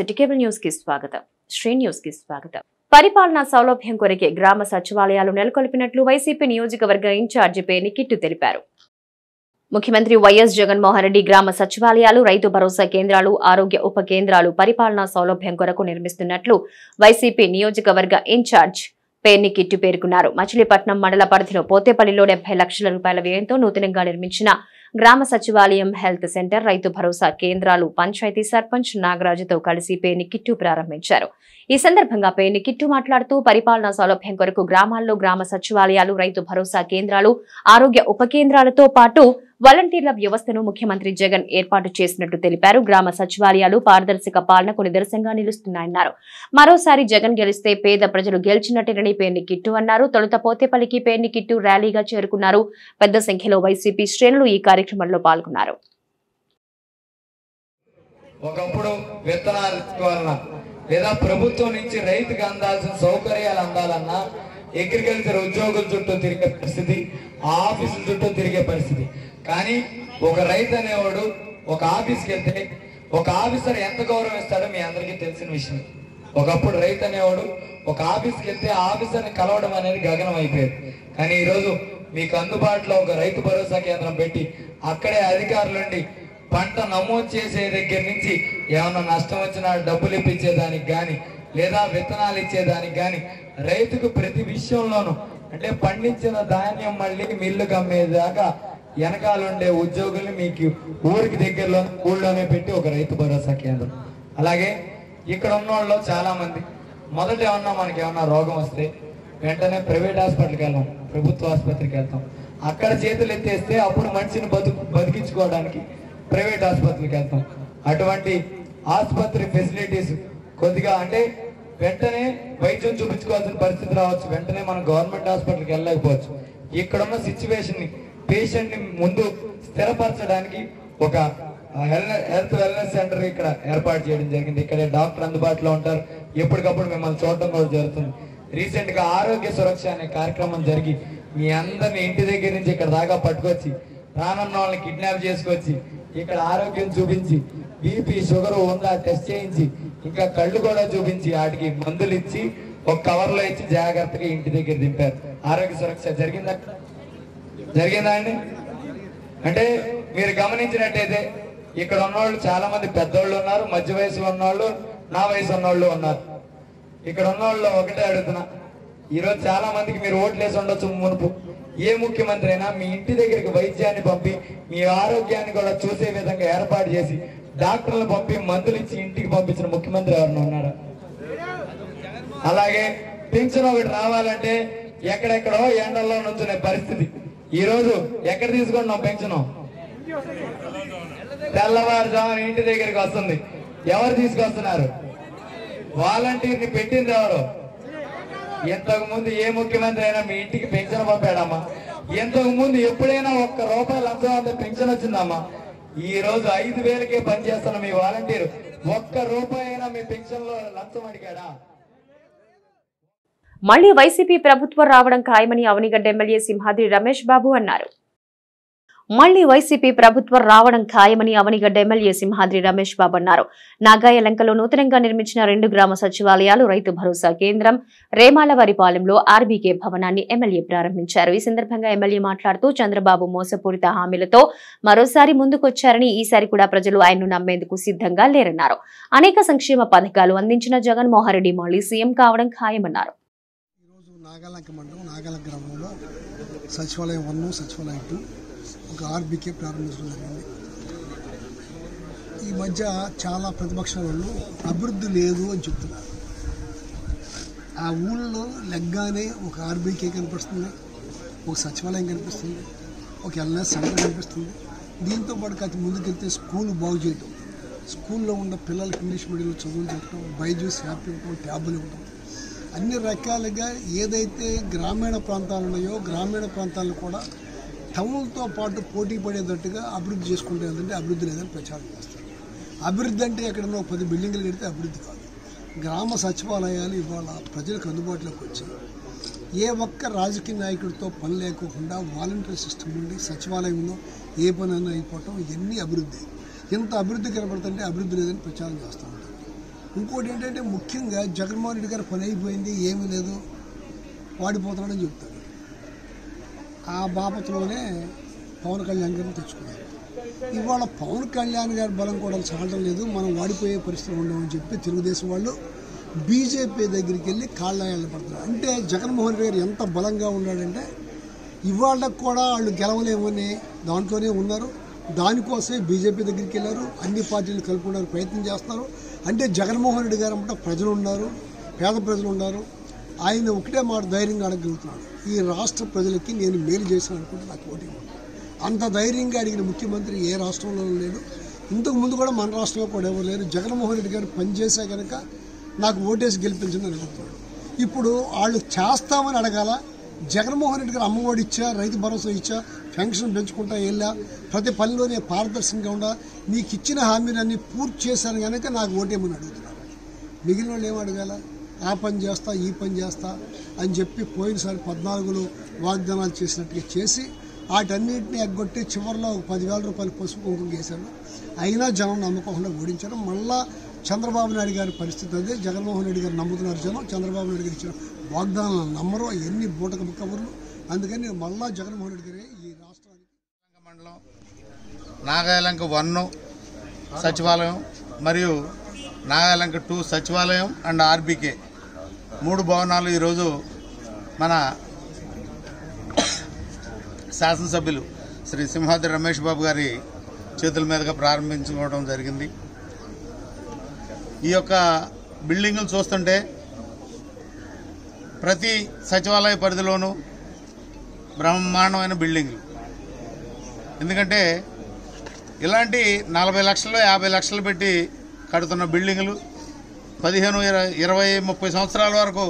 City cable news కి స్వాగతం Shri news కి స్వాగతం పరిపాలనా సౌలభ్యం కొరకే గ్రామ సచివాలయాలు నెలకొల్పినట్లు వైసీపీ నియోజకవర్గ ఇన్ఛార్జి పేని కిట్టు తెలిపారు ముఖ్యమంత్రి వైఎస్ జగన్మోహన్ రెడ్డి గ్రామ సచివాలయాలు రైతు భరోసా కేంద్రాలు ఆరోగ్య ఉప కేంద్రాలు పరిపాలనా సౌలభ్యం కొరకు నిర్మిస్తున్నట్లు వైసీపీ నియోజకవర్గ ఇన్ఛార్జ్ పేర్ని కిట్టు పేర్కొన్నారు మచిలీపట్నం మండల పరిధిలో పోతేపల్లిలో డెబ్బై లక్షల రూపాయల వ్యయంతో నూతనంగా నిర్మించిన గ్రామ సచివాలయం హెల్త్ సెంటర్ రైతు భరోసా కేంద్రాలు పంచాయతీ సర్పంచ్ నాగరాజుతో కలిసి పేని కిట్టు ప్రారంభించారు ఈ సందర్భంగా పేని కిట్టు మాట్లాడుతూ పరిపాలనా సౌలభ్యం కొరకు గ్రామాల్లో గ్రామ సచివాలయాలు రైతు భరోసా కేంద్రాలు ఆరోగ్య ఉప కేంద్రాలతో పాటు వాలంటీర్ల వ్యవస్థను ముఖ్యమంత్రి జగన్ ఏర్పాటు చేసినట్టు తెలిపారు గ్రామ సచివాలయాలు పారదర్శక పాలనకు నిదర్శనంగా నిలుస్తున్నాయన్నారు మరోసారి జగన్ గెలిస్తే పేద ప్రజలు గెలిచినట్టేనని పేర్ని కిట్టు అన్నారు తొలుత పోతేపల్లికి పేర్ని కిట్టు ర్యాలీగా చేరుకున్నారు పెద్ద సంఖ్యలో వైసీపీ శ్రేణులు ఈ కార్యక్రమంలో పాల్గొన్నారు ఒకప్పుడు విత్తనాలు ఇవ్వాలన్నా లేదా ప్రభుత్వం నుంచి రైతుకు అందాల్సిన సౌకర్యాలు అందాలన్నా అగ్రికల్చర్ ఉద్యోగుల చుట్టూ తిరిగే పరిస్థితి ఆ ఆఫీసుల చుట్టూ తిరిగే పరిస్థితి కానీ ఒక రైతు అనేవాడు ఒక ఆఫీస్కి వెళ్తే ఒక ఆఫీసర్ ఎంత గౌరవం ఇస్తాడో మీ అందరికీ తెలిసిన విషయం ఒకప్పుడు రైతు అనేవాడు ఒక ఆఫీస్కి వెళ్తే ఆ ఆఫీసర్ని కలవడం అనేది గగనం అయిపోయేది కానీ ఈరోజు మీకు అందుబాటులో ఒక రైతు భరోసా కేంద్రం పెట్టి అక్కడే అధికారులుండి పంట నమోదు చేసే దగ్గర నుంచి ఏమన్నా నష్టం వచ్చినా డబ్బులు ఇప్పించేదానికి కానీ లేదా విత్తనాలు ఇచ్చేదానికి కానీ రైతుకు ప్రతి విషయంలోనూ అంటే పండించిన ధాన్యం మళ్ళీ మిల్లుకు అమ్మేదాకా వెనకాలండే ఉద్యోగుల్ని మీకు ఊరికి దగ్గరలో ఊళ్ళోనే పెట్టి ఒక రైతు భరోసా కేంద్రం అలాగే ఇక్కడ ఉన్న వాళ్ళు చాలా మంది మొదట ఏమన్నా మనకి ఏమన్నా రోగం వస్తే వెంటనే ప్రైవేట్ హాస్పిటల్కి వెళ్దాం ప్రభుత్వ ఆసుపత్రికి వెళ్తాం అక్కడ చేతులు ఎత్తేస్తే అప్పుడు మనిషిని బతుకు బతికించుకోవడానికి ప్రైవేట్ ఆసుపత్రికి వెళ్తాం అటువంటి ఆసుపత్రి ఫెసిలిటీస్ కొద్దిగా అంటే వెంటనే వైద్యం చూపించుకోవాల్సిన పరిస్థితి రావచ్చు వెంటనే మనం గవర్నమెంట్ హాస్పిటల్కి వెళ్ళలేకపోవచ్చు ఇక్కడ ఉన్న సిచ్యువేషన్ ని పేషెంట్ ని ముందు స్థిరపరచడానికి ఒక హెల్త్ వెల్నెస్ సెంటర్ ఇక్కడ ఏర్పాటు చేయడం జరిగింది ఇక్కడ డాక్టర్ అందుబాటులో ఉంటారు ఎప్పటికప్పుడు మిమ్మల్ని చూడటం కూడా జరుగుతుంది రీసెంట్ గా ఆరోగ్య సురక్ష అనే కార్యక్రమం జరిగి మీ అందరిని ఇంటి దగ్గర నుంచి ఇక్కడ దాకా పట్టుకొచ్చి రానున్న వాళ్ళని కిడ్నాప్ చేసుకొచ్చి ఇక్కడ ఆరోగ్యం చూపించి బీపీ షుగర్ ఉందా టెస్ట్ చేయించి ఇంకా కళ్ళు కూడా చూపించి వాటికి మందులు ఇచ్చి ఒక కవర్ లో ఇచ్చి జాగ్రత్తగా ఇంటి దగ్గర దింపారు ఆరోగ్య సురక్ష జరిగిందా జరిగిందా అండి అంటే మీరు గమనించినట్టయితే ఇక్కడ ఉన్నవాళ్ళు చాలా మంది పెద్దోళ్ళు ఉన్నారు మధ్య వయసులో ఉన్నవాళ్ళు నా వయసు ఉన్నవాళ్ళు ఉన్నారు ఇక్కడ ఉన్నవాళ్ళు ఒకటే అడుగుతున్నా ఈరోజు చాలా మందికి మీరు ఓట్లు వేసి ఉండొచ్చు మునుపు ఏ ముఖ్యమంత్రి అయినా మీ ఇంటి దగ్గరికి వైద్యాన్ని పంపి మీ ఆరోగ్యాన్ని కూడా చూసే విధంగా ఏర్పాటు చేసి డాక్టర్లను పంపి మందులు ఇచ్చి ఇంటికి పంపించిన ముఖ్యమంత్రి ఎవరైనా ఉన్నారా అలాగే పింఛన్ ఒకటి రావాలంటే ఎక్కడెక్కడో ఎండల్లో నుంచునే పరిస్థితి ఈ రోజు ఎక్కడ తీసుకుంటున్నాం పెన్షన్ తెల్లవారుజామున ఇంటి దగ్గరికి వస్తుంది ఎవరు తీసుకొస్తున్నారు వాలంటీర్ని పెట్టింది ఎవరు ఇంతకు ముందు ఏ ముఖ్యమంత్రి అయినా మీ ఇంటికి పెన్షన్ పంపాడమ్మా ఇంతకు ముందు ఎప్పుడైనా ఒక్క రూపాయి లంచం అంత పెన్షన్ వచ్చిందమ్మా ఈ రోజు ఐదు వేలకే పనిచేస్తున్న మీ వాలంటీర్ ఒక్క రూపాయి అయినా మీ పెన్షన్ లో లంచం అడిగాడా మళ్లీ వైసీపీ ప్రభుత్వం రావడం ఖాయమని అవనిగడ్డ ఎమ్మెల్యే సింహాద్రి రమేష్ బాబు అన్నారు మళ్లీ వైసీపీ ప్రభుత్వం రావడం ఖాయమని అవనిగడ్డ ఎమ్మెల్యే సింహాద్రి రమేష్ బాబు అన్నారు నాగాయలంకలో నూతనంగా నిర్మించిన రెండు గ్రామ సచివాలయాలు రైతు భరోసా కేంద్రం రేమాలవారిపాలెంలో ఆర్బీకే భవనాన్ని ఎమ్మెల్యే ప్రారంభించారు ఈ సందర్భంగా ఎమ్మెల్యే మాట్లాడుతూ చంద్రబాబు మోసపూరిత హామీలతో మరోసారి ముందుకొచ్చారని ఈసారి కూడా ప్రజలు ఆయన్ను నమ్మేందుకు సిద్ధంగా లేరన్నారు అనేక సంక్షేమ పథకాలు అందించిన జగన్మోహన్ రెడ్డి మళ్లీ సీఎం కావడం ఖాయమన్నారు ఈరోజు నాగాలంక మండలం నాగాలంక గ్రామంలో సచివాలయం వన్ సచివాలయం టూ ఒక ఆర్బీకే ప్రారంభించడం జరిగింది ఈ మధ్య చాలా ప్రతిపక్ష వాళ్ళు అభివృద్ధి లేదు అని చెప్తున్నారు ఆ ఊళ్ళో లెగ్గానే ఒక ఆర్బీకే కనిపిస్తుంది ఒక సచివాలయం కనిపిస్తుంది ఒక ఎల్ఎస్ సెంటర్ కనిపిస్తుంది దీంతో పాటు కాస్త ముందుకెళ్తే స్కూల్ బాగు చేయటం స్కూల్లో ఉన్న పిల్లలకి ఇంగ్లీష్ మీడియంలో చదువులు చెప్పడం బైజూస్ యాప్ ఇవ్వటం ట్యాబులు ఇవ్వటం అన్ని రకాలుగా ఏదైతే గ్రామీణ ప్రాంతాలు ఉన్నాయో గ్రామీణ ప్రాంతాలను కూడా టౌన్తో పాటు పోటీ పడేటట్టుగా అభివృద్ధి చేసుకుంటే ఏంటంటే అభివృద్ధి లేదని ప్రచారం చేస్తారు అభివృద్ధి అంటే ఎక్కడన్నా ఒక పది బిల్డింగ్లు కడితే అభివృద్ధి కాదు గ్రామ సచివాలయాలు ఇవాళ ప్రజలకు అందుబాటులోకి వచ్చాయి ఏ ఒక్క రాజకీయ నాయకుడితో పని లేకోకుండా వాలంటీర్ సిస్టమ్ నుండి సచివాలయంలో ఏ పనైనా అయిపోవటం ఇవన్నీ అభివృద్ధి ఇంత అభివృద్ధి కనబడుతుంటే అభివృద్ధి లేదని ప్రచారం చేస్తూ ఉంటారు ఇంకోటి ఏంటంటే ముఖ్యంగా జగన్మోహన్ రెడ్డి గారి పని అయిపోయింది ఏమీ లేదు వాడిపోతున్నాడని చెప్తాడు ఆ బాపత్లోనే పవన్ కళ్యాణ్ గారిని తెచ్చుకున్నారు ఇవాళ పవన్ కళ్యాణ్ గారి బలం కూడా చాలడం లేదు మనం వాడిపోయే పరిస్థితి ఉండమని చెప్పి తెలుగుదేశం వాళ్ళు బీజేపీ దగ్గరికి వెళ్ళి కాళ్ళ పడుతున్నారు అంటే జగన్మోహన్ రెడ్డి గారు ఎంత బలంగా ఉన్నాడంటే ఇవాళ కూడా వాళ్ళు గెలవలేమని దాంట్లోనే ఉన్నారు దానికోసమే బీజేపీ దగ్గరికి వెళ్ళారు అన్ని పార్టీలు కలుపుకోవడానికి ప్రయత్నం చేస్తున్నారు అంటే జగన్మోహన్ రెడ్డి గారు అంటే ప్రజలు ఉన్నారు పేద ప్రజలు ఉన్నారు ఆయన ఒకటే మాట ధైర్యంగా అడగలుగుతున్నాడు ఈ రాష్ట్ర ప్రజలకి నేను మేలు చేశాను అనుకుంటే నాకు ఓటింగ్ ఉంది. అంత ధైర్యంగా అడిగిన ముఖ్యమంత్రి ఏ రాష్ట్రంలో లేడు ఇంతకు ముందు కూడా మన రాష్ట్రంలో కూడా ఎవరు లేరు జగన్మోహన్ రెడ్డి గారు పనిచేసా కనుక నాకు ఓటేసి గెలిపించండి అని అడుగుతున్నాడు ఇప్పుడు వాళ్ళు చేస్తామని అడగాల జగన్మోహన్ రెడ్డి గారు అమ్మఒడి ఇచ్చా రైతు భరోసా ఇచ్చా పెన్షన్ పెంచుకుంటా వెళ్ళా ప్రతి పనిలోనే పారదర్శకంగా ఉండా నీకు ఇచ్చిన హామీలన్నీ పూర్తి చేశాను కనుక నాకు ఓటేమని అడుగుతున్నారు మిగిలిన వాళ్ళు ఏం అడగాల ఆ పని చేస్తా ఈ పని చేస్తా అని చెప్పి పోయినసారి పద్నాలుగులో వాగ్దానాలు చేసినట్టుగా చేసి వాటన్నిటిని ఎగ్గొట్టి చివరిలో ఒక పదివేల రూపాయలు పసుపు కుంకుమ వేశారు అయినా జనం నమ్మకుండా ఓడించారు మళ్ళా చంద్రబాబు నాయుడు గారి పరిస్థితి అదే జగన్మోహన్ రెడ్డి గారు నమ్ముతున్నారు జనం చంద్రబాబు నాయుడు గారు ఇచ్చిన వాగ్దానాలను నమ్మరు ఎన్ని బూటక కబుర్లు అందుకని మళ్ళా జగన్మోహన్ రెడ్డి గారే ఈ రాష్ట్రానికి మండలం నాగాలంక వన్ సచివాలయం మరియు నాగాలంక టూ సచివాలయం అండ్ ఆర్బీకే మూడు భవనాలు ఈరోజు మన శాసనసభ్యులు శ్రీ సింహాద్రి రమేష్ బాబు గారి చేతుల మీదుగా ప్రారంభించుకోవడం జరిగింది ఈ యొక్క బిల్డింగులు చూస్తుంటే ప్రతి సచివాలయ పరిధిలోనూ బ్రహ్మాండమైన బిల్డింగ్లు ఎందుకంటే ఇలాంటి నలభై లక్షలు యాభై లక్షలు పెట్టి కడుతున్న బిల్డింగులు పదిహేను ఇర- ఇరవై ముప్పై సంవత్సరాల వరకు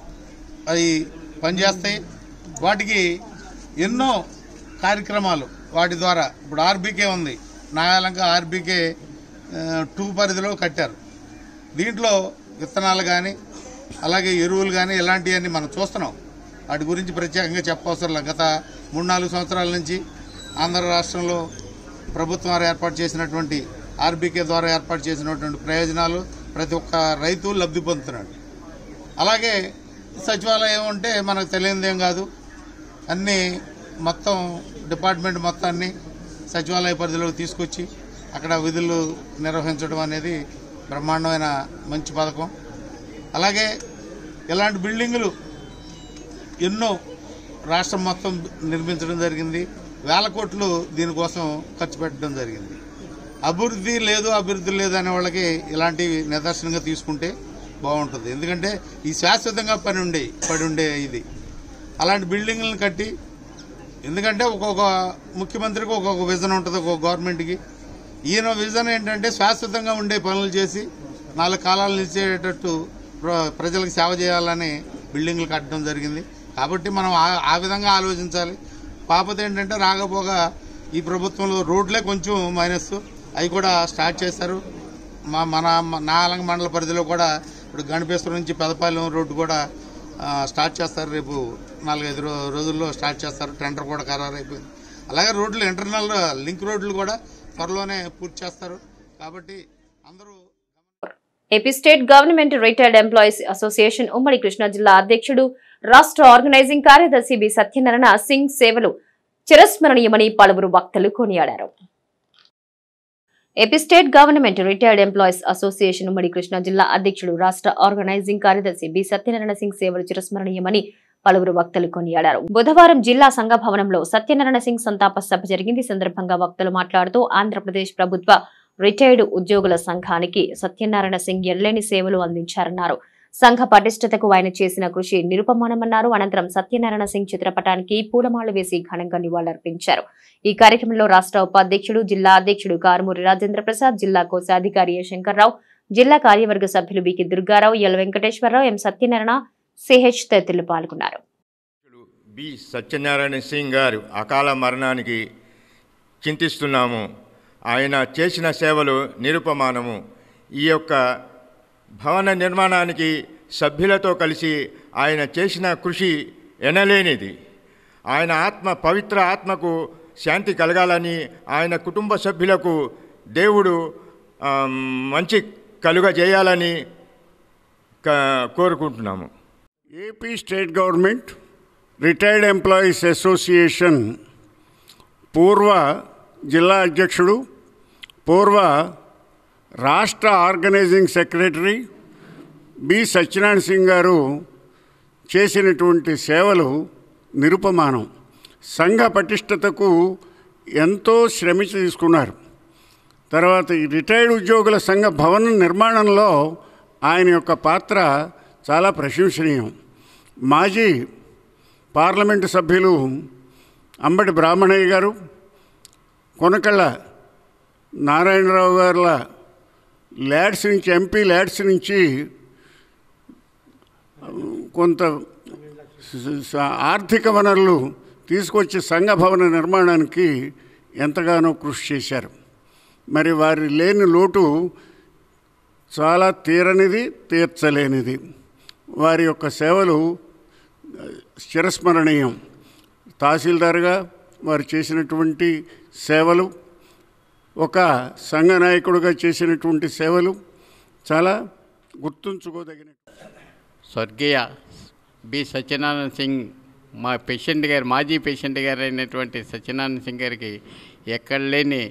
అవి పనిచేస్తాయి వాటికి ఎన్నో కార్యక్రమాలు వాటి ద్వారా ఇప్పుడు ఆర్బీకే ఉంది నాగాలంక ఆర్బీకే ఆ, టూ పరిధిలో కట్టారు దీంట్లో విత్తనాలు కానీ అలాగే ఎరువులు కానీ ఇలాంటివన్నీ మనం చూస్తున్నాం వాటి గురించి ప్రత్యేకంగా చెప్పవసరం లేదు. గత మూడు నాలుగు సంవత్సరాల నుంచి ఆంధ్ర రాష్ట్రంలో ప్రభుత్వం వారు ఏర్పాటు చేసినటువంటి ఆర్బీకే ద్వారా ఏర్పాటు చేసినటువంటి ప్రయోజనాలు ప్రతి ఒక్క రైతు లబ్ధి పొందుతున్నాడు అలాగే సచివాలయం అంటే మనకు తెలియనిదేం కాదు అన్నీ మొత్తం డిపార్ట్మెంట్ మొత్తాన్ని సచివాలయ పరిధిలోకి తీసుకొచ్చి అక్కడ విధులు నిర్వహించడం అనేది బ్రహ్మాండమైన మంచి పథకం అలాగే ఇలాంటి బిల్డింగులు ఎన్నో రాష్ట్రం మొత్తం నిర్మించడం జరిగింది వేల కోట్లు దీనికోసం ఖర్చు పెట్టడం జరిగింది అభివృద్ధి లేదు అభివృద్ధి లేదు అనే వాళ్ళకి ఇలాంటివి నిదర్శనంగా తీసుకుంటే బాగుంటుంది ఎందుకంటే ఈ శాశ్వతంగా పని ఉండే పడి ఉండే ఇది అలాంటి బిల్డింగ్లను కట్టి ఎందుకంటే ఒక్కొక్క ముఖ్యమంత్రికి ఒక్కొక్క విజన్ ఉంటుంది ఒక్కొక్క గవర్నమెంట్కి ఈయన విజన్ ఏంటంటే శాశ్వతంగా ఉండే పనులు చేసి నాలుగు కాలాలు నిలిచేటట్టు ప్ర- ప్రజలకు సేవ చేయాలని బిల్డింగ్లు కట్టడం జరిగింది కాబట్టి మనం ఆ- ఆ విధంగా ఆలోచించాలి పాపత ఏంటంటే రాకపోగా ఈ ప్రభుత్వంలో రోడ్లే కొంచెం మైనస్ అవి కూడా స్టార్ట్ చేశారు మా మన నాలంగ మండల పరిధిలో కూడా ఇప్పుడు గణపేశ్వరం నుంచి పెదపాలెం రోడ్డు కూడా ఆ, స్టార్ట్ చేస్తారు రేపు నాలుగైదు రో- రోజుల్లో స్టార్ట్ చేస్తారు టెండర్ కూడా ఖరారు అయిపోయింది అలాగే రోడ్లు ఇంటర్నల్ లింక్ రోడ్లు కూడా త్వరలోనే పూర్తి చేస్తారు కాబట్టి అందరూ AP state government retired employees association ఉమ్మడి కృష్ణా జిల్లా అధ్యక్షుడు రాష్ట్ర ఆర్గనైజింగ్ కార్యదర్శి బి సత్యనారాయణ సింగ్ సేవలు చిరస్మరణీయమని పలువురు వక్తలు కొనియాడారు AP state government retired employees association ఉమ్మడి కృష్ణా జిల్లా అధ్యక్షుడు రాష్ట్ర ఆర్గనైజింగ్ కార్యదర్శి బి సత్యనారాయణ సింగ్ సేవలు చిరస్మరణీయమని పలువురు వక్తలు కొనియాడారు బుధవారం జిల్లా సంఘ భవనంలో సత్యనారాయణ సింగ్ సంతాప సభ జరిగింది ఈ సందర్భంగా వక్తలు మాట్లాడుతూ ఆంధ్రప్రదేశ్ ప్రభుత్వ రిటైర్డ్ ఉద్యోగుల సంఘానికి సత్యనారాయణ సింగ్ ఎల్లేని సేవలు అందించారన్నారు సంఘ పటిష్టతకు ఆయన చేసిన కృషి నిరుపమానమన్నారు అనంతరం సత్యనారాయణ సింగ్ చిత్రపటానికి పూలమాల వేసి ఘనంగా నివాళులర్పించారు ఈ కార్యక్రమంలో రాష్ట్ర ఉపాధ్యక్షుడు జిల్లా అధ్యక్షుడు కారుమూరి రాజేంద్ర ప్రసాద్ జిల్లా కోశాధికారి ఏ శంకర్రావు జిల్లా కార్యవర్గ సభ్యులు బికి Durgarao L Venkateswararao M Satyanarayana CH తదితరులు పాల్గొన్నారు బి సత్యనారాయణ సింగ్ గారు అకాల మరణానికి చింతిస్తున్నాము ఆయన చేసిన సేవలు నిరుపమానము ఈ యొక్క భవన నిర్మాణానికి సభ్యులతో కలిసి ఆయన చేసిన కృషి ఎనలేనిది ఆయన ఆత్మ పవిత్ర ఆత్మకు శాంతి కలగాలని ఆయన కుటుంబ సభ్యులకు దేవుడు ఆ, మంచి కలుగజేయాలని క- కోరుకుంటున్నాము AP state government retired employees association పూర్వ జిల్లా అధ్యక్షుడు పూర్వ రాష్ట్ర organising secretary B Satyanarayana Singh garu చేసినటువంటి సేవలు నిరుపమానం సంఘ పటిష్టతకు ఎంతో శ్రమించి తీసుకున్నారు తర్వాత ఈ రిటైర్డ్ ఉద్యోగుల సంఘ భవన నిర్మాణంలో ఆయన యొక్క పాత్ర చాలా ప్రశంసనీయం మాజీ పార్లమెంటు సభ్యులు అంబటి బ్రాహ్మణయ్య గారు కొనకళ్ళ నారాయణరావు గారుల ల్యాడ్స్ నుంచి ఎంపీ ల్యాడ్స్ నుంచి కొంత స- స- ఆర్థిక వనరులు తీసుకొచ్చి సంఘ భవన నిర్మాణానికి ఎంతగానో కృషి చేశారు మరి వారి లేని లోటు చాలా తీరనిది తీర్చలేనిది వారి యొక్క సేవలు ఆ, చిరస్మరణీయం తహసీల్దార్గా వారు చేసినటువంటి సేవలు ఒక సంఘ నాయకుడిగా చేసినటువంటి సేవలు చాలా గుర్తుంచుకోదగిన స్వర్గీయ బి సత్యనారాయణ సింగ్ మా పేషెంట్ గారు మాజీ పేషెంట్ గారు అయినటువంటి సత్యనారాయణ సింగ్ గారికి ఎక్కడ లేని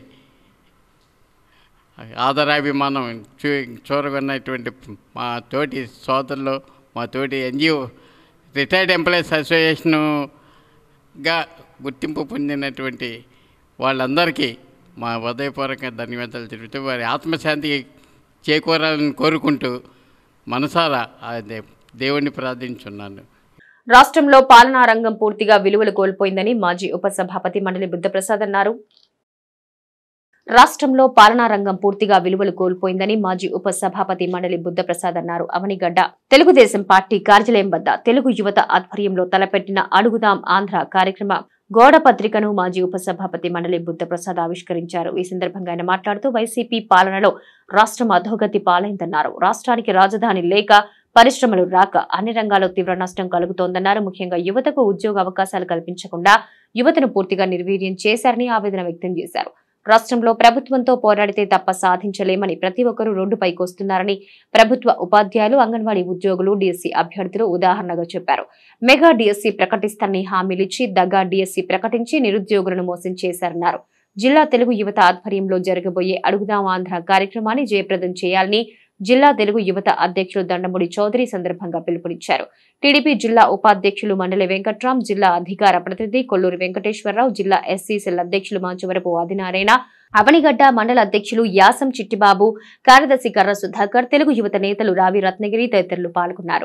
ఆదరాభిమానం చూ చూరగొన్నటువంటి మా తోటి సోదరులు మా తోటి ఎన్జిఓ రిటైర్డ్ ఎంప్లాయీస్ అసోసియేషన్గా గుర్తింపు పొందినటువంటి వాళ్ళందరికీ మా హృదయపూర్వక ధన్యవాదాలు తెలుపుతూ వారి ఆత్మశాంతి చేకూరాలని కోరుకుంటూ మనసారా ఆ దే- దేవుణ్ణి ప్రార్థించున్నాను రాష్ట్రంలో పాలనా రంగం పూర్తిగా విలువలు కోల్పోయిందని మాజీ ఉపసభాపతి మండలి బుద్ధప్రసాద్ అన్నారు రాష్ట్రంలో పాలనా రంగం పూర్తిగా విలువలు కోల్పోయిందని మాజీ ఉపసభాపతి మండలి బుద్ధప్రసాద్ అన్నారు అవనిగడ్డ తెలుగుదేశం పార్టీ కార్యాలయం వద్ద తెలుగు యువత ఆధ్వర్యంలో తలపెట్టిన అడుగుదాం ఆంధ్ర కార్యక్రమ గోడ పత్రికను మాజీ ఉపసభాపతి మండలి బుద్ధప్రసాద్ ఆవిష్కరించారు ఈ సందర్భంగా ఆయన మాట్లాడుతూ వైసీపీ పాలనలో రాష్ట్రం అధోగతి పాలైందన్నారు రాష్ట్రానికి రాజధాని లేక పరిశ్రమలు రాక అన్ని రంగాల్లో తీవ్ర నష్టం కలుగుతోందన్నారు ముఖ్యంగా యువతకు ఉద్యోగ అవకాశాలు కల్పించకుండా యువతను పూర్తిగా నిర్వీర్యం చేశారని ఆవేదన వ్యక్తం చేశారు రాష్ట్రంలో ప్రభుత్వంతో పోరాడితే తప్ప సాధించలేమని ప్రతి ఒక్కరూ రోడ్డుపైకొస్తున్నారని ప్రభుత్వ ఉపాధ్యాయులు అంగన్వాడీ ఉద్యోగులు డిఎస్సీ అభ్యర్థులు ఉదాహరణగా చెప్పారు మెగా డిఎస్సీ ప్రకటిస్తారని హామీలిచ్చి దగా డిఎస్సీ ప్రకటించి నిరుద్యోగులను మోసం చేశారన్నారు జిల్లా తెలుగు యువత ఆధ్వర్యంలో జరగబోయే అడుగుదాం ఆంధ్ర కార్యక్రమాన్ని జయప్రదం చేయాలని జిల్లా తెలుగు యువత అధ్యక్షులు దండముడి చౌదరి సందర్భంగా పిలుపునిచ్చారు టీడీపీ జిల్లా ఉపాధ్యక్షులు మండలి వెంకట్రాం జిల్లా అధికార ప్రతినిధి కొల్లూరు వెంకటేశ్వరరావు జిల్లా ఎస్సీ సెల్ అధ్యక్షులు మాచవరపు ఆదినారాయణ అవనిగడ్డ మండల అధ్యక్షులు యాసం చిట్టిబాబు కార్యదర్శి కర్ర సుధాకర్ తెలుగు యువత నేతలు రావి రత్నగిరి తదితరులు పాల్గొన్నారు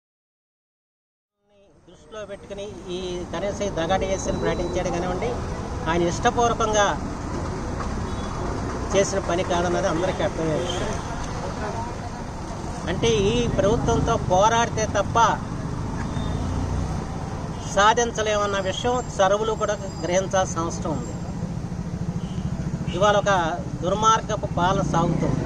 దృష్టిలో పెట్టుకుని ఈ కనీస ఈ దగా డిఎస్ఎల్ ప్రకటించాడు కానివ్వండి ఆయన ఇష్టపూర్వకంగా చేసిన పని కాదన్నది అందరికీ అర్థమయ్యే విషయం అంటే ఈ ప్రభుత్వంతో పోరాడితే తప్ప సాధించలేమన్న విషయం సరువులు కూడా గ్రహించాల్సిన అవసరం ఉంది ఇవాళ ఒక దుర్మార్గపు పాలన సాగుతుంది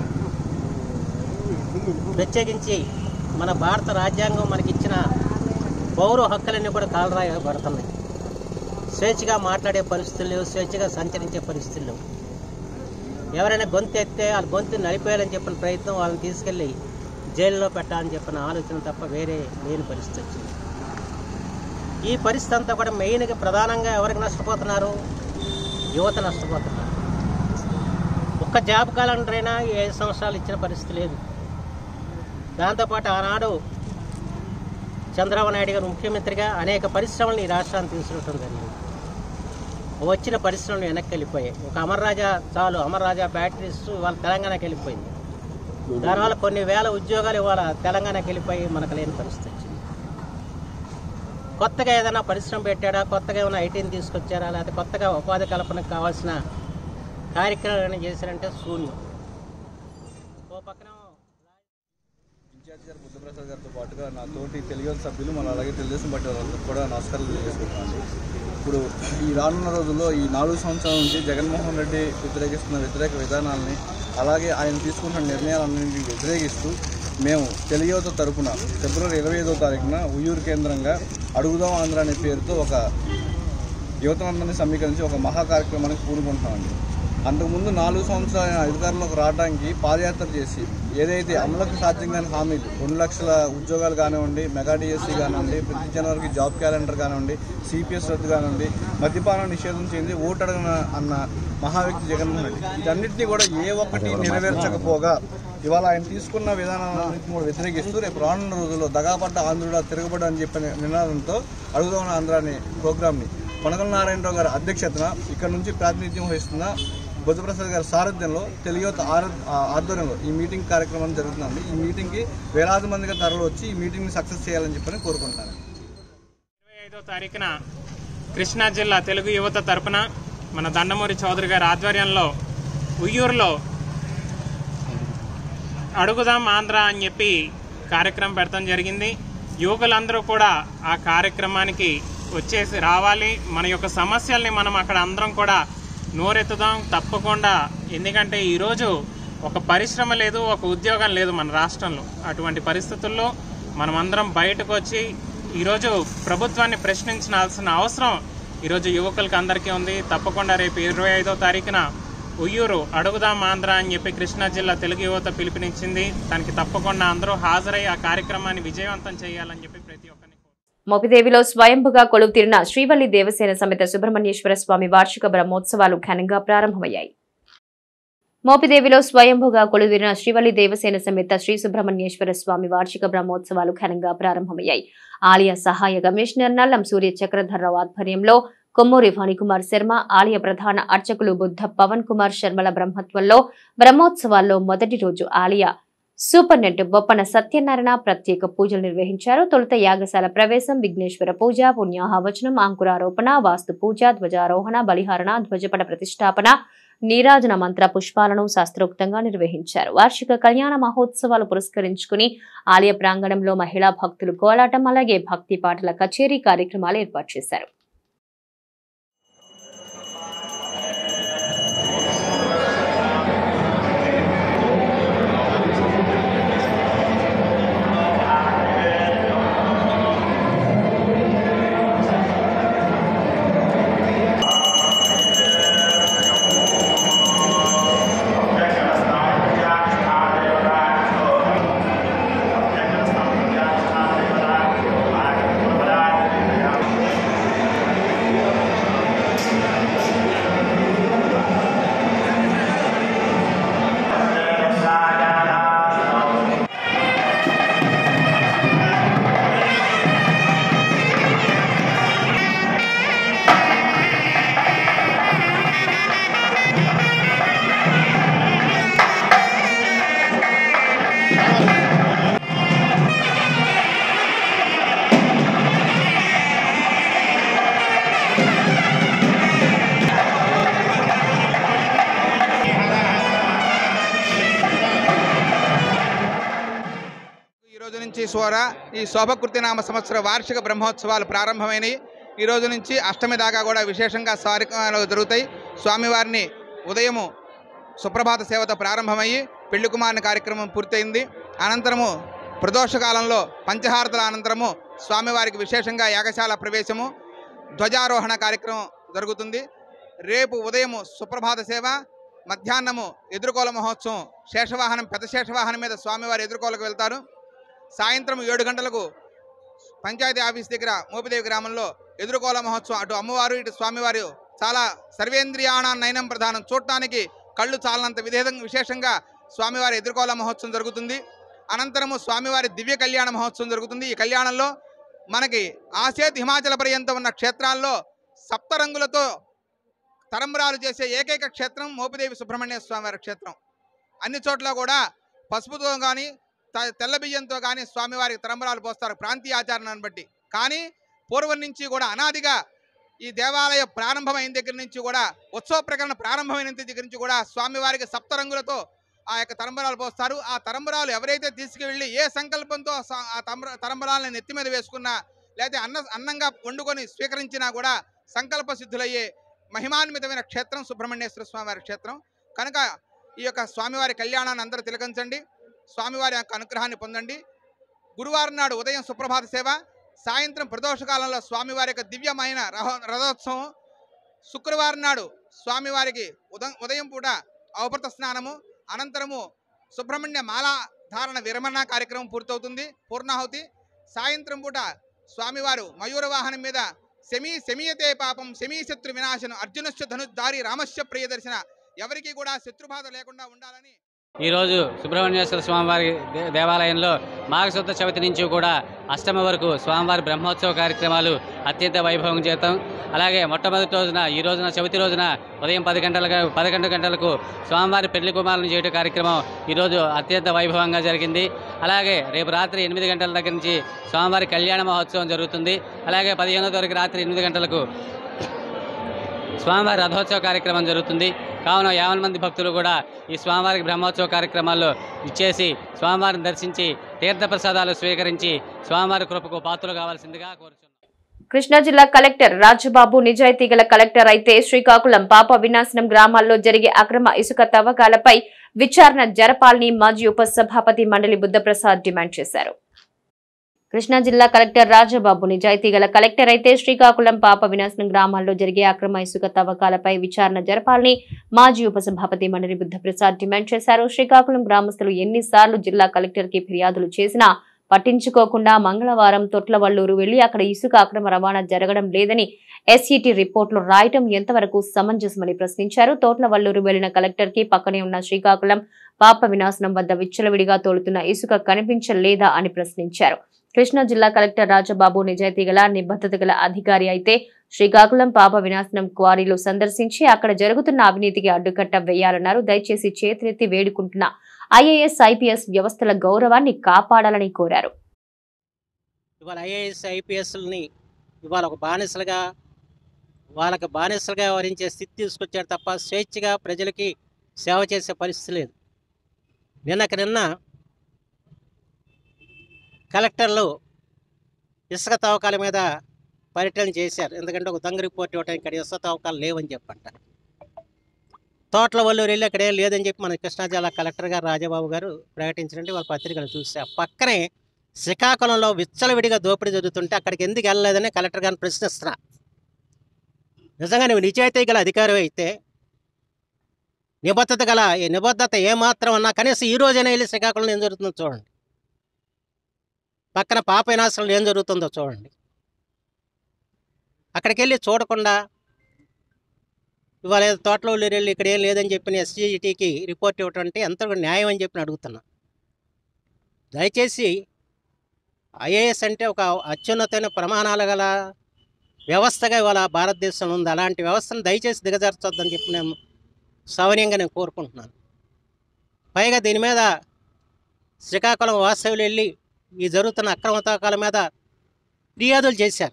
ప్రత్యేకించి మన భారత రాజ్యాంగం మనకిచ్చిన పౌర హక్కులన్నీ కూడా కాలరాయబడుతున్నాయి స్వేచ్ఛగా మాట్లాడే పరిస్థితులు లేవు స్వేచ్ఛగా సంచరించే పరిస్థితులు లేవు ఎవరైనా గొంతు ఎత్తే వాళ్ళ గొంతు నలిపేయాలని చెప్పిన ప్రయత్నం వాళ్ళని తీసుకెళ్ళి జైల్లో పెట్టాలని చెప్పిన ఆలోచన తప్ప వేరే లేని పరిస్థితి వచ్చింది ఈ పరిస్థితి అంతా కూడా మెయిన్గా ప్రధానంగా ఎవరికి నష్టపోతున్నారు యువత నష్టపోతున్నారు ఒక్క జాబ్ క్యాలెండర్ అయినా ఈ ఐదు సంవత్సరాలు ఇచ్చిన పరిస్థితి లేదు దాంతోపాటు ఆనాడు చంద్రబాబు నాయుడు గారు ముఖ్యమంత్రిగా అనేక పరిశ్రమలను ఈ రాష్ట్రాన్ని తీసుకురావడం జరిగింది వచ్చిన పరిశ్రమలు వెనక్కి వెళ్ళిపోయాయి ఒక అమర్రాజా చాలు అమర్రాజా బ్యాటరీస్ ఇవాళ తెలంగాణకి వెళ్ళిపోయింది దానివల్ల కొన్ని వేల ఉద్యోగాలు ఇవాళ తెలంగాణకి వెళ్ళిపోయి మనకు లేని పరిస్థితి వచ్చింది కొత్తగా ఏదైనా పరిశ్రమ పెట్టాడా కొత్తగా ఏమైనా ఐటీని తీసుకొచ్చారా లేకపోతే కొత్తగా ఉపాధి కల్పనకు కావాల్సిన కార్యక్రమాలు ఏమైనా చేశారంటే శూన్యం ఓ పక్కన ఇన్ఛార్జ్ గారు బుద్ధప్రసాద్ గారితో పాటుగా నా తోటి తెలుగు సభ్యులు మన అలాగే తెలుగుదేశం పార్టీ వాళ్ళందరూ కూడా నమస్కారాలు తెలియజేసుకుంటున్నాను ఇప్పుడు ఈ రానున్న రోజుల్లో ఈ నాలుగు సంవత్సరాల నుంచి జగన్మోహన్ రెడ్డి వ్యతిరేకిస్తున్న వ్యతిరేక విధానాలని అలాగే ఆయన తీసుకుంటున్న నిర్ణయాలన్నింటినీ వ్యతిరేకిస్తూ మేము తెలుగు యువత తరపున ఫిబ్రవరి ఇరవై ఐదో తారీఖున ఉయ్యూరు కేంద్రంగా అడుగుదాం ఆంధ్ర అనే పేరుతో ఒక యువతనందరినీ సమీకరించి ఒక మహా కార్యక్రమానికి పూనుకుంటున్నామండి అంతకుముందు నాలుగు సంవత్సరాల అధికారంలోకి రావడానికి పాదయాత్ర చేసి ఏదైతే అమలుకు సాధ్యం కాని హామీలు రెండు లక్షల ఉద్యోగాలు కానివ్వండి మెగా డిఎస్సీ కానివ్వండి ప్రతి జనవరికి జాబ్ క్యాలెండర్ కానివ్వండి సిపిఎస్ రద్దు కానివ్వండి మద్యపానం నిషేధం చేయండి ఓటు అడగన అన్న మహావ్యక్తి జగన్మోహన్ రెడ్డి వీటన్నిటిని కూడా ఏ ఒక్కటి నెరవేర్చకపోగా ఇవాళ ఆయన తీసుకున్న విధానాన్ని కూడా వ్యతిరేకిస్తూ రేపు రానున్న రోజుల్లో దగాపడ్డ ఆంధ్రుడా తిరగబడ్డ అని చెప్పిన నినాదంతో అడుగుదామన్న ఆంధ్రాని ప్రోగ్రామ్ని కొనగల నారాయణరావు గారి అధ్యక్షతన ఇక్కడ నుంచి ప్రాతినిధ్యం వహిస్తున్న బుద్ధప్రసాద్ గారి సారథ్యంలో తెలుగుత ఆధ్వర్యంలో ఈ మీటింగ్ కార్యక్రమం జరుగుతుంది ఈ మీటింగ్కి వేలాది మందిగా తరలి వచ్చి ఈ మీటింగ్ని సక్సెస్ చేయాలని చెప్పని కోరుకుంటున్నాను ఇరవై ఐదో తారీఖున కృష్ణా జిల్లా తెలుగు యువత తరపున మన దండమూరి చౌదరి గారి ఆధ్వర్యంలో ఉయ్యూరులో అడుగుదాం ఆంధ్ర అని చెప్పి కార్యక్రమం పెడతాం జరిగింది యువకులందరూ కూడా ఆ కార్యక్రమానికి వచ్చేసి రావాలి మన యొక్క సమస్యల్ని మనం అక్కడ అందరం కూడా నోరెత్తుదాం తప్పకుండా ఎందుకంటే ఈరోజు ఒక పరిశ్రమ లేదు ఒక ఉద్యోగం లేదు మన రాష్ట్రంలో అటువంటి పరిస్థితుల్లో మనం అందరం బయటకు వచ్చి ఈరోజు ప్రభుత్వాన్ని ప్రశ్నించాల్సిన అవసరం ఈరోజు యువకులకి అందరికీ ఉంది తప్పకుండా రేపు ఇరవై ఐదో తారీఖున ఉయ్యూరు అడుగుదాం ఆంధ్ర అని చెప్పి కృష్ణా జిల్లా తెలుగు యువత పిలుపునిచ్చింది దానికి తప్పకుండా అందరూ హాజరై ఆ కార్యక్రమాన్ని విజయవంతం చేయాలని చెప్పి ప్రతి ఒక్కరిని మోపిదేవిలో స్వయంభుగా కొలువు తీరిన శ్రీవల్లి దేవసేన సమేత సుబ్రహ్మణ్యేశ్వర స్వామి వార్షిక బ్రహ్మోత్సవాలు ఘనంగా ప్రారంభమయ్యాయి మోపిదేవిలో స్వయంభుగా కొలువుదీరిన శ్రీవల్లి దేవసేన సమేత శ్రీ సుబ్రహ్మణ్యేశ్వర స్వామి వార్షిక బ్రహ్మోత్సవాలు ఘనంగా ప్రారంభమయ్యాయి ఆలయ సహాయ కమిషనర్ నల్లం సూర్య చక్రధర్రావు ఆధ్వర్యంలో కొమ్మూరి ఫణికుమార్ శర్మ ఆలయ ప్రధాన అర్చకులు బుద్ధ పవన్ కుమార్ శర్మల బ్రహ్మత్వంలో బ్రహ్మోత్సవాల్లో మొదటి రోజు ఆలయ సూపర్నెంట్ బొప్పన సత్యనారాయణ ప్రత్యేక పూజలు నిర్వహించారు తొలుత యాగశాల ప్రవేశం విఘ్నేశ్వర పూజ పుణ్యాహవచనం అంకురారోపణ వాస్తు పూజ ధ్వజారోహణ బలిహారణ ధ్వజపట ప్రతిష్టాపన నీరాజన మంత్ర పుష్పాలను శాస్త్రోక్తంగా నిర్వహించారు వార్షిక కళ్యాణ మహోత్సవాలు పురస్కరించుకుని ఆలయ ప్రాంగణంలో మహిళా భక్తులు కోలాటం అలాగే భక్తి పాటల కచేరీ కార్యక్రమాలు ఏర్పాటు చేశారు ఈ రోజు నుంచి సోర ఈ శోభకృతి నామ సంవత్సర వార్షిక బ్రహ్మోత్సవాలు ప్రారంభమైనవి ఈ రోజు నుంచి అష్టమి దాకా కూడా విశేషంగా కార్యక్రమాలు జరుగుతాయి స్వామివారిని ఉదయము సుప్రభాత సేవతో ప్రారంభమయ్యి పెళ్లి కుమారుని కార్యక్రమం పూర్తయింది అనంతరము ప్రదోషకాలంలో పంచహారతల అనంతరము స్వామివారికి విశేషంగా యాగశాల ప్రవేశము ధ్వజారోహణ కార్యక్రమం జరుగుతుంది రేపు ఉదయము సుప్రభాత సేవ మధ్యాహ్నము ఎదుర్కోల మహోత్సవం శేషవాహనం పెద్ద శేషవాహనం మీద స్వామివారి ఎదుర్కోలకు వెళ్తారు సాయంత్రం ఏడు గంటలకు పంచాయతీ ఆఫీస్ దగ్గర మోపిదేవి గ్రామంలో ఎదుర్కోల మహోత్సవం అటు అమ్మవారు ఇటు స్వామివారు చాలా సర్వేంద్రియాణ నయనం ప్రధానం చూడటానికి కళ్ళు చాలనంత విధేదంగా విశేషంగా స్వామివారి ఎదుర్కోల మహోత్సవం జరుగుతుంది అనంతరము స్వామివారి దివ్య కళ్యాణ మహోత్సవం జరుగుతుంది ఈ కళ్యాణంలో మనకి ఆసేత్ హిమాచల పర్యంతం ఉన్న క్షేత్రాల్లో సప్త రంగులతో తరంబరాలు చేసే ఏకైక క్షేత్రం మోపిదేవి సుబ్రహ్మణ్య స్వామివారి క్షేత్రం అన్ని చోట్ల కూడా పసుపుతో కానీ తెల్ల బియ్యంతో కానీ స్వామివారికి తరంబరాలు పోస్తారు ప్రాంతీయ ఆచారాన్ని బట్టి కానీ పూర్వం నుంచి కూడా అనాదిగా ఈ దేవాలయ ప్రారంభమైన దగ్గర నుంచి కూడా ఉత్సవ ప్రకరణ ప్రారంభమైన దగ్గర నుంచి కూడా స్వామివారికి సప్త రంగులతో ఆ యొక్క తరంబరాలు పోస్తారు ఆ తరంబరాలు ఎవరైతే తీసుకువెళ్ళి ఏ సంకల్పంతో స- ఆ తరంబ తరంబరాలను నెత్తి మీద వేసుకున్నా లేకపోతే అన్న అన్నంగా వండుకొని స్వీకరించినా కూడా సంకల్ప సిద్ధులయ్యే మహిమాన్వితమైన క్షేత్రం సుబ్రహ్మణ్యేశ్వర స్వామివారి క్షేత్రం కనుక ఈ యొక్క స్వామివారి కళ్యాణాన్ని అందరూ తిలకించండి స్వామివారి యొక్క అనుగ్రహాన్ని పొందండి గురువారం నాడు ఉదయం సుప్రభాత సేవ సాయంత్రం ప్రదోషకాలంలో స్వామివారి యొక్క దివ్యమైన రహ- రథోత్సవం శుక్రవారం నాడు స్వామివారికి ఉదయం ఉదయం పూట అవభృత స్నానము అనంతరము సుబ్రహ్మణ్య మాల ధారణ విరమణ కార్యక్రమం పూర్తవుతుంది పూర్ణాహుతి సాయంత్రం పూట స్వామివారు మయూర వాహనం మీద శమీ శమీయతే పాపం శమీ శత్రు వినాశనం అర్జునశ్చ ధనుద్ధారి రామశ్చ ప్రియదర్శన ఎవరికి కూడా శత్రుబాధ లేకుండా ఉండాలని ఈరోజు సుబ్రహ్మణ్యేశ్వర స్వామివారి దే- దేవాలయంలో మాఘశుద్ధ చవితి నుంచి కూడా అష్టమి వరకు స్వామివారి బ్రహ్మోత్సవ కార్యక్రమాలు అత్యంత వైభవం చేస్తాం అలాగే మొట్టమొదటి రోజున ఈ రోజున చవితి రోజున ఉదయం పది గంటలకు పదకొండు గంటలకు స్వామివారి పెళ్లి కుమారులను చేయడం కార్యక్రమం ఈరోజు అత్యంత వైభవంగా జరిగింది అలాగే రేపు రాత్రి ఎనిమిది గంటల దగ్గర నుంచి స్వామివారి కళ్యాణ మహోత్సవం జరుగుతుంది అలాగే పదిహేనో తారీఖు రాత్రి ఎనిమిది గంటలకు స్వామివారి రథోత్సవ కార్యక్రమం జరుగుతుంది కావున యావన్ మంది భక్తులు కూడా ఈ స్వామివారికి బ్రహ్మోత్సవ కార్యక్రమాల్లో ఇచ్చేసి స్వామివారిని దర్శించి తీర్థప్రసాదాలు స్వీకరించి స్వామివారి కృపకు పాత్రలు కావాల్సిందిగా కోరుచున్నాను కృష్ణా జిల్లా కలెక్టర్ రాజబాబు నిజాయితీ గల కలెక్టర్ అయితే శ్రీకాకుళం పాప వినాశనం గ్రామాల్లో జరిగే అక్రమ ఇసుక తవ్వకాలపై విచారణ జరపాలని మాజీ ఉపసభాపతి మండలి బుద్ధప్రసాద్ డిమాండ్ చేశారు కృష్ణా జిల్లా కలెక్టర్ రాజబాబు నిజాయితీ గల కలెక్టర్ అయితే శ్రీకాకుళం పాప వినాశనం గ్రామాల్లో జరిగే అక్రమ ఇసుక తవ్వకాలపై విచారణ జరపాలని మాజీ ఉపసభాపతి మండలి బుద్ధప్రసాద్ డిమాండ్ చేశారు శ్రీకాకుళం గ్రామస్తులు ఎన్నిసార్లు జిల్లా కలెక్టర్ కి ఫిర్యాదులు చేసినా పట్టించుకోకుండా మంగళవారం తొట్లవల్లూరు వెళ్లి అక్కడ ఇసుక అక్రమ రవాణా జరగడం లేదని ఎస్ఈటి రిపోర్టులు రాయటం ఎంతవరకు సమంజసమని ప్రశ్నించారు తోట్లవల్లూరు వెళ్లిన కలెక్టర్ కి పక్కనే ఉన్న శ్రీకాకుళం పాప వినాశనం వద్ద విచ్చలవిడిగా తోలుతున్న ఇసుక కనిపించలేదా అని ప్రశ్నించారు కృష్ణా జిల్లా కలెక్టర్ రాజబాబు నిజాయితీ గల నిబద్ధత గల అధికారి అయితే శ్రీకాకుళం పాప వినాశనం క్వారీలు సందర్శించి అక్కడ జరుగుతున్న అవినీతికి అడ్డుకట్ట వేయాలన్నారు దయచేసి చేతులెత్తి వేడుకుంటున్న ఐఏఎస్ ఐపీఎస్ వ్యవస్థల గౌరవాన్ని కాపాడాలని కోరారు ఇవాళ ఐఏఎస్ ఐపీఎస్ని ఇవాళ ఒక బానిసలుగా వాళ్ళకి బానిసలుగా వ్యవహరించే స్థితి తీసుకొచ్చారు తప్ప స్వేచ్ఛగా ప్రజలకి సేవ చేసే పరిస్థితి లేదు నిన్నకి నిన్న కలెక్టర్లు ఇసుక తవ్వకాల మీద పర్యటన చేశారు ఎందుకంటే ఒక దొంగ రిపోర్ట్ ఇవ్వటం ఇక్కడ ఇసుక తవ్వకాలు లేవని చెప్పంట తోటల వల్లూరు వెళ్ళి అక్కడ ఏం లేదని చెప్పి మన కృష్ణా జిల్లా కలెక్టర్ గారు రాజబాబు గారు ప్రకటించినట్టు వాళ్ళ పత్రికలు చూసా పక్కనే శ్రీకాకుళంలో విచ్చలవిడిగా దోపిడీ జరుగుతుంటే అక్కడికి ఎందుకు వెళ్ళలేదని కలెక్టర్ గారిని ప్రశ్నిస్తున్నా నిజంగా నువ్వు నిజాయితీ గల అధికారి అయితే నిబద్ధత గల ఈ నిబద్ధత ఏమాత్రం అన్నా కనీసం ఈ రోజైనా వెళ్ళి శ్రీకాకుళంలో ఏం జరుగుతుందో చూడండి పక్కన పాప వినాశంలో ఏం జరుగుతుందో చూడండి అక్కడికి వెళ్ళి చూడకుండా ఇవాళ ఏదో తోటలో వెళ్ళి ఇక్కడ ఏం లేదని చెప్పిన ఎస్జీటీకి రిపోర్ట్ ఇవ్వటం అంటే ఎంత న్యాయం అని చెప్పి నేను అడుగుతున్నా దయచేసి ఐఏఎస్ అంటే ఒక అత్యున్నతమైన ప్రమాణాలు గల వ్యవస్థగా ఇవాళ భారతదేశంలో ఉంది అలాంటి వ్యవస్థను దయచేసి దిగజార్చొద్దని చెప్పి నేను సౌర్యంగా నేను కోరుకుంటున్నాను పైగా దీని మీద శ్రీకాకుళం వాస్తవులు వెళ్ళి ఈ జరుగుతున్న అక్రమ తవ్వకాల మీద ఫిర్యాదులు చేశారు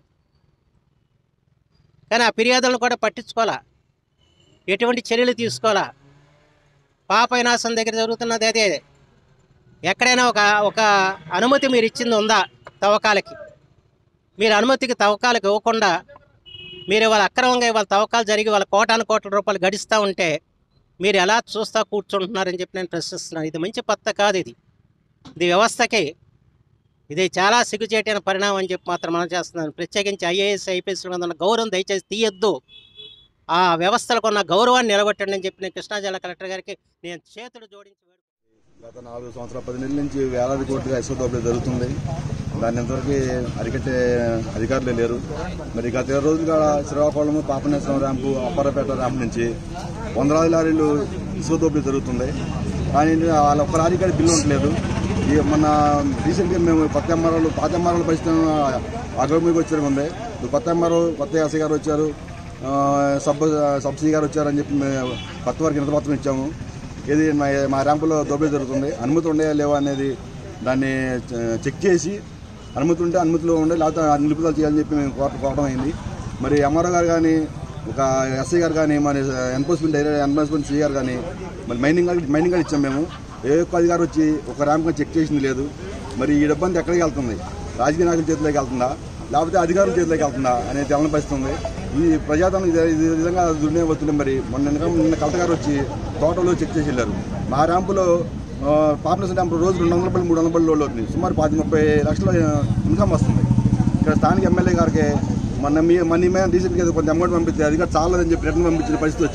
కానీ ఆ ఫిర్యాదులను కూడా పట్టించుకోవాలా ఎటువంటి చర్యలు తీసుకోవాలా పాప వినాశం దగ్గర జరుగుతున్నది అదే ఎక్కడైనా ఒక ఒక అనుమతి మీరు ఇచ్చింది ఉందా తవ్వకాలకి మీరు అనుమతికి తవ్వకాలకు ఇవ్వకుండా మీరు ఇవాళ అక్రమంగా ఇవాళ తవ్వకాలు జరిగి వాళ్ళ కోటాను కోట్ల రూపాయలు గడిస్తూ ఉంటే మీరు ఎలా చూస్తా కూర్చుంటున్నారని చెప్పి నేను ప్రశ్నిస్తున్నాను ఇది మంచి పత్త కాదు ఇది ఇది వ్యవస్థకి ఇది చాలా సిగ్గుచేటైన పరిణామం అని చెప్పి మాత్రం మనం చేస్తున్నాను ప్రత్యేకించి ఐఏఎస్ ఐపీఎస్ మీద ఉన్న గౌరవం దయచేసి తీయొద్దు ఆ వ్యవస్థలకు ఉన్న గౌరవాన్ని నిలబెట్టండి అని చెప్పి నేను కృష్ణా జిల్లా కలెక్టర్ గారికి నేను చేతులు జోడించి గత నాలుగు సంవత్సరాల పది నెలల నుంచి వేలాది కోట్లుగా ఇసుక దోపిడీ జరుగుతుంది దాన్ని ఇంతవరకు అరికట్టే అధికారులే లేరు మరి గత ఇరవై రోజులు కాడ శ్రీకాకుళం పాపనేశ్వరం ర్యాంపు అప్పారపేట ర్యాంపు నుంచి వందలాది లారీలు ఇసుక దోపిడీ జరుగుతుంది కానీ వాళ్ళ ఒక్క లారీ కాడ బిల్లు ఉండలేదు ఈ మన రీసెంట్గా మేము కొత్త ఎంఆర్ఓలు పాత ఎంఆర్ఓల పరిస్థితి అగ్రమికి వచ్చారు ఉంది ఇప్పుడు కొత్త ఎంఆర్ఓ కొత్త ఎస్ఐ గారు వచ్చారు ఆ, సబ్ సబ్సిడీ గారు వచ్చారని చెప్పి మేము కొత్త వారికి ఇంతపత్రం ఇచ్చాము ఇది మా మా ర్యాంపులో దోపిడీ జరుగుతుంది అనుమతి ఉన్నాయా లేవా అనేది దాన్ని చె- చెక్ చేసి అనుమతి ఉంటే అనుమతిలో ఉండే లేకపోతే నిలుపుదల చేయాలని చెప్పి మేము కోర కోరడం అయింది మరి ఎంఆర్ఓ గారు కానీ ఒక ఎస్ఐ గారు కానీ మన ఎన్ఫోర్స్మెంట్ డైరెక్టర్ ఎన్ఫోర్స్మెంట్ సిఐ గారు కానీ మరి మైనింగ్ గారు మైనింగ్ గారు ఇచ్చాం మేము ఏ ఒక్క అధికారి వచ్చి ఒక ర్యాంప్ చెక్ చేసింది లేదు మరి ఈ డబ్బంతా ఎక్కడికి వెళ్తుంది రాజకీయ నాయకుల చేతిలోకి వెళ్తుందా లేకపోతే అధికారుల చేతిలోకి వెళ్తుందా అనేది తెలని పరిస్థితి ఉంది ఈ ప్రజాధనం ఇది ఇది విధంగా దుర్వినియోగం మరి మొన్న నిన్న నిన్న కలెక్టర్ గారు వచ్చి తోటలో చెక్ చేసి వెళ్ళారు మా ర్యాంపులో పాపులేషన్ ర్యాంపు రోజు రెండు వందల రూపాయలు మూడు వందల రూపాయలు లోడ్ అవుతుంది సుమారు పది ముప్పై లక్షల ఇన్కమ్ వస్తుంది ఇక్కడ స్థానిక ఎమ్మెల్యే గారికి మొన్న మీ మనీ మీద రీసెంట్గా ఏదో కొంత అమౌంట్ పంపిస్తే అది కూడా చాలదని చెప్పి రిటర్న్ పంపించిన పరిస్థితి వచ్చింది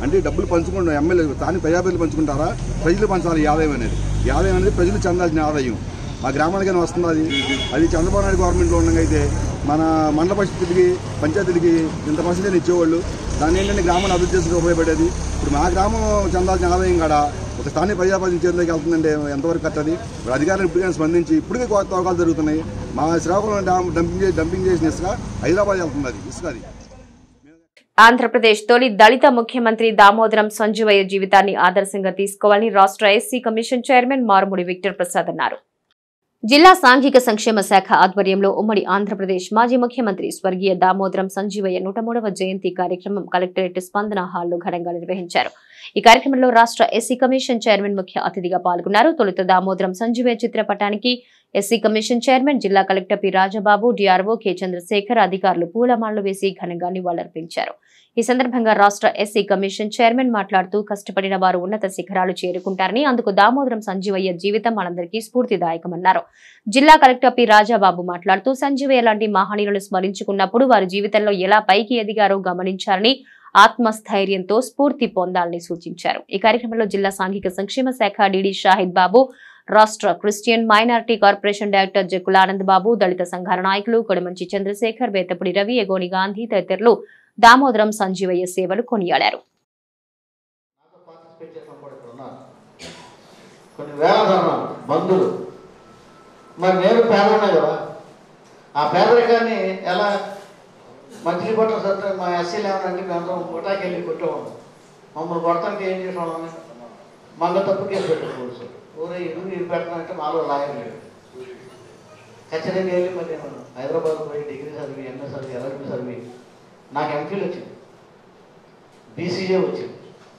అంటే ఈ డబ్బులు పంచుకుంటాం ఎమ్మెల్యే స్థానిక ప్రజాప్రతినిధులు పంచుకుంటారా ప్రజలు పంచాలి ఈ ఆదాయం అనేది ఈ ఆదాయం అనేది ప్రజలు చెందాల్సిన ఆదాయం మా గ్రామానికైనా వస్తుంది అది అది చంద్రబాబు నాయుడు గవర్నమెంట్లో ఉండగా అయితే మన మండల పరిస్థితికి పంచాయతీలకి ఇంత పర్సెంటేజ్ ఇచ్చేవాళ్ళు దాన్ని ఏంటంటే గ్రామాన్ని అభివృద్ధి చేసుకుని ఉపయోగపడేది ఇప్పుడు మా గ్రామం చెందాల్సిన ఆదాయం కాడ ఒక స్థానిక ప్రజాప్రతినిధి చేతిలోకి వెళ్తుందంటే ఎంతవరకు కట్టది ఇప్పుడు అధికారులు ఇప్పటికైనా స్పందించి ఇప్పటికే కొత్త తవ్వకాలు జరుగుతున్నాయి మా శ్రీకాకుళం డ్యామ్ డంపింగ్ చేసి డంపింగ్ చేసిన ఇసుక హైదరాబాద్ వెళ్తుంది అది ఇసుక అది ఆంధ్రప్రదేశ్ తొలి దళిత ముఖ్యమంత్రి దామోదరం సంజీవయ్య జీవితాన్ని ఆదర్శంగా తీసుకోవాలని రాష్ట్ర SC commission chairman Marumudi Victor Prasad అన్నారు జిల్లా సాంఘిక సంక్షేమ శాఖ ఆధ్వర్యంలో ఉమ్మడి ఆంధ్రప్రదేశ్ మాజీ ముఖ్యమంత్రి స్వర్గీయ దామోదరం సంజీవయ్య నూట మూడవ జయంతి కార్యక్రమం కలెక్టరేట్ స్పందన హాల్లో ఘనంగా నిర్వహించారు ఈ కార్యక్రమంలో రాష్ట్ర ఎస్సీ కమిషన్ చైర్మన్ ముఖ్య అతిథిగా పాల్గొన్నారు తొలుత దామోదరం సంజీవయ్య చిత్రపటానికి ఎస్సీ కమిషన్ చైర్మన్ జిల్లా collector P Rajababu DRO K Chandrasekhar అధికారులు పూలమాలలు వేసి ఘనంగా నివాళులర్పించారు ఈ సందర్భంగా రాష్ట్ర ఎస్సీ కమిషన్ చైర్మన్ మాట్లాడుతూ కష్టపడిన వారు ఉన్నత శిఖరాలు చేరుకుంటారని అందుకు దామోదరం సంజీవయ్య జీవితం మనందరికీ స్ఫూర్తిదాయకమన్నారు జిల్లా కలెక్టర్ పి రాజాబాబు మాట్లాడుతూ సంజీవయ్య లాంటి మహనీయులను స్మరించుకున్నప్పుడు వారి జీవితంలో ఎలా పైకి ఎదిగారో గమనించారని ఆత్మస్థైర్యంతో స్ఫూర్తి పొందాలని సూచించారు ఈ కార్యక్రమంలో జిల్లా సాంఘిక సంక్షేమ శాఖ డిడి షాహిద్ బాబు రాష్ట్ర Christian minority corporation director Jakulanand Babu దళిత సంఘాల నాయకులు కొడమంచి చంద్రశేఖర్ వేతపుడి రవి ఎగోని గాంధీ తదితరులు దామోదరం సంజీవయ్య సేవలు కొనియాడారు కొన్ని వేల ధర్మాలు బంధువులు మరి నేను పేదనే కదా ఆ పేదరికాన్ని ఎలా మధ్య పట్ల సత్యం మా ఎస్సీలు ఏమనంటే మేము పుటాకి వెళ్ళి కొట్టేవాళ్ళం మమ్మల్ని కొడతానికి ఏం చేసేవాళ్ళం మంగ తప్పు కేసు పెట్టుకోవచ్చు ఊరే ఇల్లు ఇది పెడతానంటే మాలో లాయర్ లేడు ఖచ్చితంగా వెళ్ళి మరి నేను హైదరాబాద్ పోయి డిగ్రీ చదివి ఎంఏ చదివి ఎల్ఎల్బి చదివి నాకు ఎంఫిల్ వచ్చింది బీసీఏ వచ్చింది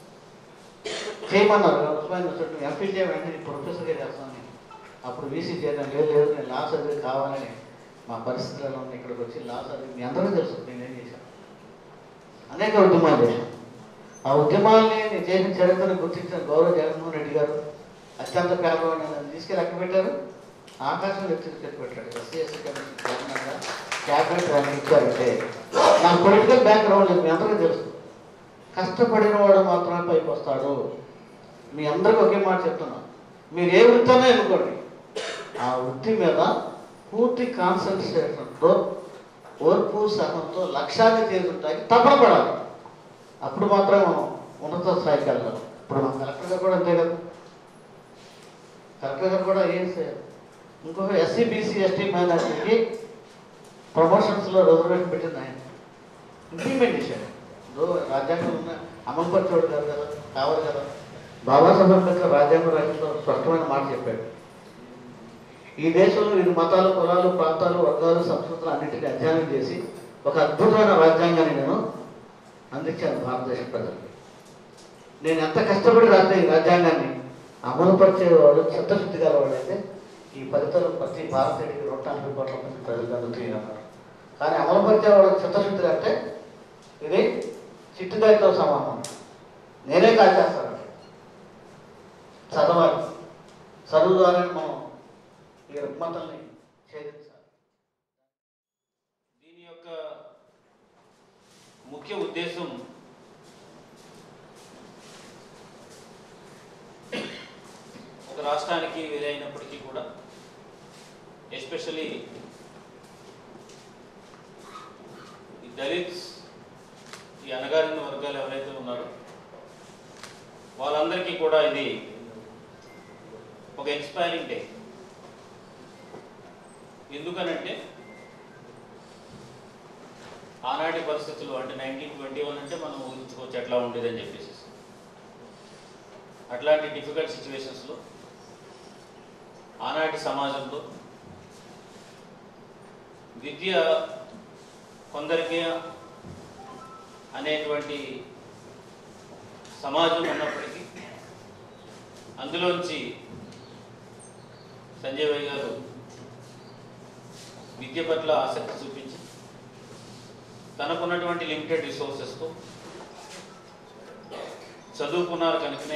చేయమన్నారు ఉస్మాన్ యూనివర్సిటీ ఎంఫిల్ చేయమంటే నేను ప్రొఫెసర్గా చేస్తాను అప్పుడు వీసీ చేయడం లేదు లేదు నేను లా చదివి కావాలని మా పరిస్థితులలో ఉన్న ఇక్కడికి వచ్చి లా చదివి మీ అందరూ తెలుసు నేనేం చేశాను అనేక ఉద్యమాలు చేశాను ఆ ఉద్యమాల్ని నేను చేసిన చరిత్రను గుర్తించిన గౌరవ జగన్మోహన్ రెడ్డి గారు అత్యంత పేదవాడిని నన్ను తీసుకెళ్ళి ఎక్కడ పెట్టారు ఆకాశం వ్యక్తికి పెట్టాడు ఎస్సీ ఎస్సీ కమిషన్ చైర్మన్గా క్యాబినెట్ ర్యాంక్ ఇచ్చారంటే నా పొలిటికల్ బ్యాక్గ్రౌండ్ లేదు మీ అందరికీ తెలుసు కష్టపడిన వాడు మాత్రమే పైకి వస్తాడు మీ అందరికీ ఒకే మాట చెప్తున్నా మీరు ఏ వృత్తినే ఎన్నుకోండి ఆ వృత్తి మీద పూర్తి కాన్సన్ట్రేషన్తో ఓర్పు సహనంతో లక్ష్యాన్ని చేరుకుంటానికి తపన పడాలి అప్పుడు మాత్రమే మనం ఉన్నత స్థాయికి వెళ్ళాలి ఇప్పుడు మన కలెక్టర్ గారు కూడా అంతే కదా కలెక్టర్ గారు కూడా ఏం చేయాలి ఇంకొక ఎస్సీ బీసీ ఎస్టీ మైనార్టీకి ప్రమోషన్స్లో రిజర్వేషన్ పెట్టింది ఆయన ఇంప్లిమెంట్ చేశాడు ఇప్పుడు రాజ్యాంగం ఉన్న అమలుపరిచేవాడు కాదు కదా కావాలి కదా బాబాసాహెబ్ అంబేద్కర్ రాజ్యాంగ రచనలో స్పష్టమైన మాట చెప్పాడు ఈ దేశంలో ఇది మతాలు కులాలు ప్రాంతాలు వర్గాలు సంస్కృతులు అన్నింటినీ అధ్యయనం చేసి ఒక అద్భుతమైన రాజ్యాంగాన్ని నేను అందించాను భారతదేశ ప్రజలకు నేను ఎంత కష్టపడి రాస్తే ఈ రాజ్యాంగాన్ని అమలుపరిచేవాడు చిత్తశుద్ధి గలవాడైతే ఈ ఫలితాలు ప్రతి భారతీయుడికి నూట నలభై కోట్ల మంది ప్రజలకు అందుతాయి అన్నారు కానీ అమలుపరిచేవాడు చిత్తశుద్ధి అంటే ఇది చిట్టుదారితో సమానం నేనే కాల్చేస్తాను చదవాలి చదువు ద్వారా మనం ఈ రుగ్మతల్ని ఛేదించాలి దీని యొక్క ముఖ్య ఉద్దేశం ఒక రాష్ట్రానికి వీలైనప్పటికీ కూడా ఎస్పెషలీ ఈ దళిత్స్ ఈ అణగారిన వర్గాలు ఎవరైతే ఉన్నారో వాళ్ళందరికీ కూడా ఇది ఒక ఇన్స్పైరింగ్ డే ఎందుకనంటే ఆనాటి పరిస్థితులు అంటే నైన్టీన్ ట్వంటీ వన్ అంటే మనం ఊహించుకోవచ్చు ఎట్లా ఉండేదని చెప్పేసి అట్లాంటి డిఫికల్ట్ సిచ్యువేషన్స్లో ఆనాటి సమాజంలో విద్య కొందరికి అనేటువంటి సమాజం ఉన్నప్పటికీ అందులోంచి సంజయ్ భాయ్ గారు విద్య పట్ల ఆసక్తి చూపించి తనకున్నటువంటి లిమిటెడ్ రిసోర్సెస్తో చదువుకున్నారు కనుకనే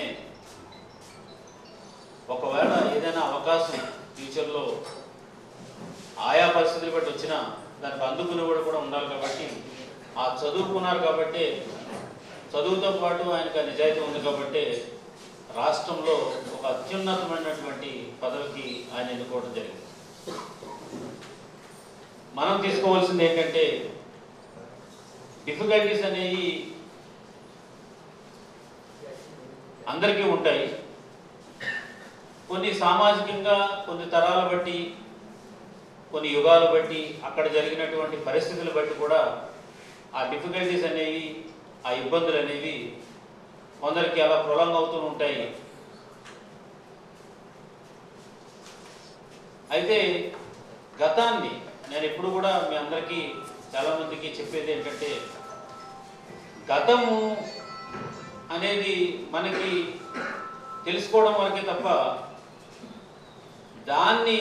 ఒకవేళ ఏదైనా అవకాశం ఫ్యూచర్లో ఆయా పరిస్థితులు బట్టి వచ్చినా దానికి అందుకునేవాడు కూడా ఉండాలి కాబట్టి ఆ చదువుకున్నారు కాబట్టి చదువుతో పాటు ఆయనకు ఆ నిజాయితీ ఉంది కాబట్టి రాష్ట్రంలో ఒక అత్యున్నతమైనటువంటి పదవికి ఆయన ఎన్నుకోవడం జరిగింది మనం తీసుకోవాల్సింది ఏంటంటే డిఫికల్టీస్ అనేవి అందరికీ ఉంటాయి కొన్ని సామాజికంగా కొన్ని తరాల బట్టి కొన్ని యుగాలు బట్టి అక్కడ జరిగినటువంటి పరిస్థితులు బట్టి కూడా ఆ డిఫికల్టీస్ అనేవి ఆ ఇబ్బందులు అనేవి కొందరికి అలా ప్రొలాంగ్ అవుతూ ఉంటాయి అయితే గతాన్ని నేను ఎప్పుడు కూడా మీ అందరికీ చాలామందికి చెప్పేది ఏంటంటే గతము అనేది మనకి తెలుసుకోవడం వరకే తప్ప దాన్ని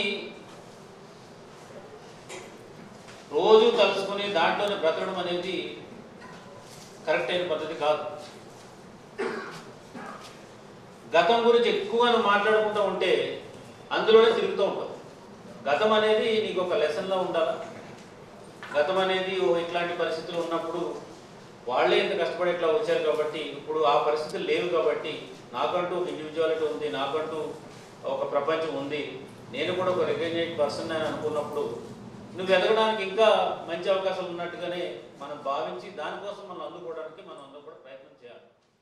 రోజు తలుసుకుని దాంట్లోనే బ్రతకడం అనేది కరెక్ట్ అయిన పద్ధతి కాదు గతం గురించి ఎక్కువగా నువ్వు మాట్లాడుకుంటూ ఉంటే అందులోనే తిరుగుతూ ఉంటావు గతం అనేది నీకు ఒక లెసన్లో ఉండాలా గతం అనేది ఓ ఇట్లాంటి పరిస్థితులు ఉన్నప్పుడు వాళ్ళే ఇంత కష్టపడి ఇట్లా వచ్చారు కాబట్టి ఇప్పుడు ఆ పరిస్థితులు లేవు కాబట్టి నాకంటూ ఒక ఇండివిజువాలిటీ ఉంది నాకంటూ ఒక ప్రపంచం ఉంది నేను కూడా ఒక రికగ్నైజ్ పర్సన్ అని అనుకున్నప్పుడు నువ్వు ఎదగడానికి ఇంకా మంచి అవకాశాలు ఉన్నట్టుగానే మనం భావించి దానికోసం మనం అందుకోవడానికి మనం అందరూ కూడా ప్రయత్నం చేయాలి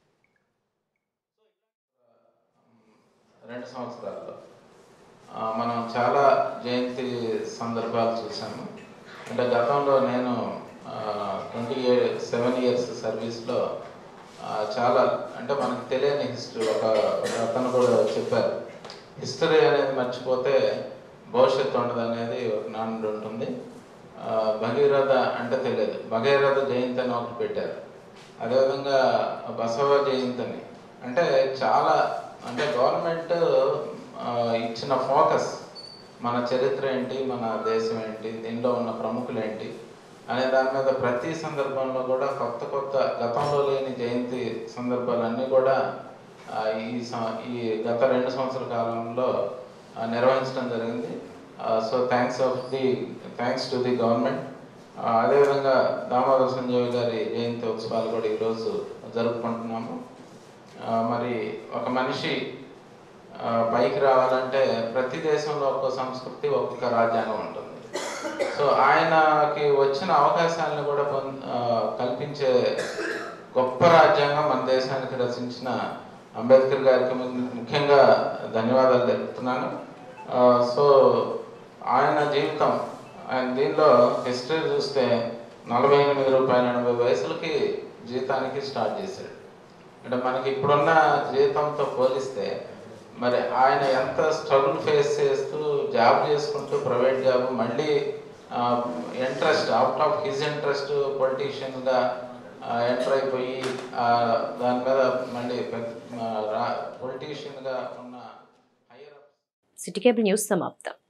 రెండు సంవత్సరాల్లో ఆ, మనం చాలా జయంతి సందర్భాలు చూసాము అంటే గతంలో నేను ట్వంటీ సెవెన్ ఇయర్స్ సర్వీస్లో చాలా అంటే మనకు తెలియని హిస్టరీ ఒక ఒక అతను కూడా చెప్పారు హిస్టరీ అనేది మర్చిపోతే భవిష్యత్తు ఉండదు అనేది ఒక నానుడు ఉంటుంది ఆ, భగీరథ అంటే తెలియదు భగీరథ జయంతి అని ఒకటి పెట్టారు అదేవిధంగా బసవ జయంతి అని అంటే చాలా అంటే గవర్నమెంట్ ఆ, ఇచ్చిన ఫోకస్ మన చరిత్ర ఏంటి మన దేశం ఏంటి దీనిలో ఉన్న ప్రముఖులు ఏంటి అనే దాని మీద ప్రతి సందర్భంలో కూడా కొత్త కొత్త గతంలో లేని జయంతి సందర్భాలన్నీ కూడా ఆ, ఈ సం- ఈ గత రెండు సంవత్సరాల కాలంలో ఆ, నిర్వహించడం జరిగింది so thanks of the thanks to the government అదేవిధంగా దామోదర సంజయ్ గారి జయంతి ఉత్సవాలు కూడా ఈరోజు జరుపుకుంటున్నాము ఆ, మరి ఒక మనిషి ఆ, పైకి రావాలంటే ప్రతి దేశంలో ఒక్కో సంస్కృతి ఒక్కొక్క రాజ్యాంగం ఉంటుంది సో ఆయనకి వచ్చిన అవకాశాలను కూడా పొంద ఆ, కల్పించే గొప్ప రాజ్యాంగం మన దేశానికి రచించిన అంబేద్కర్ గారికి ము- ముఖ్యంగా ధన్యవాదాలు తెలుపుతున్నాను ఆ, సో ఆయన జీవితం ఆయన దీనిలో హిస్టరీ చూస్తే నలభై ఎనిమిది రూపాయల ఎనభై వయసులకి జీతానికి స్టార్ట్ చేశాడు అంటే మనకి ఇప్పుడున్న జీతంతో పోలిస్తే మరి ఆయన ఎంత స్ట్రగుల్ ఫేస్ చేస్తూ జాబ్ చేసుకుంటూ ప్రైవేట్ జాబ్ మళ్ళీ interest out of his interest పొలిటీషియన్గా ఎంటర్ అయిపోయి ఆ, దాని మీద మళ్ళీ పొలిటీషియన్గా ఉన్న సిటీ కేబుల్ న్యూస్ సమాప్తం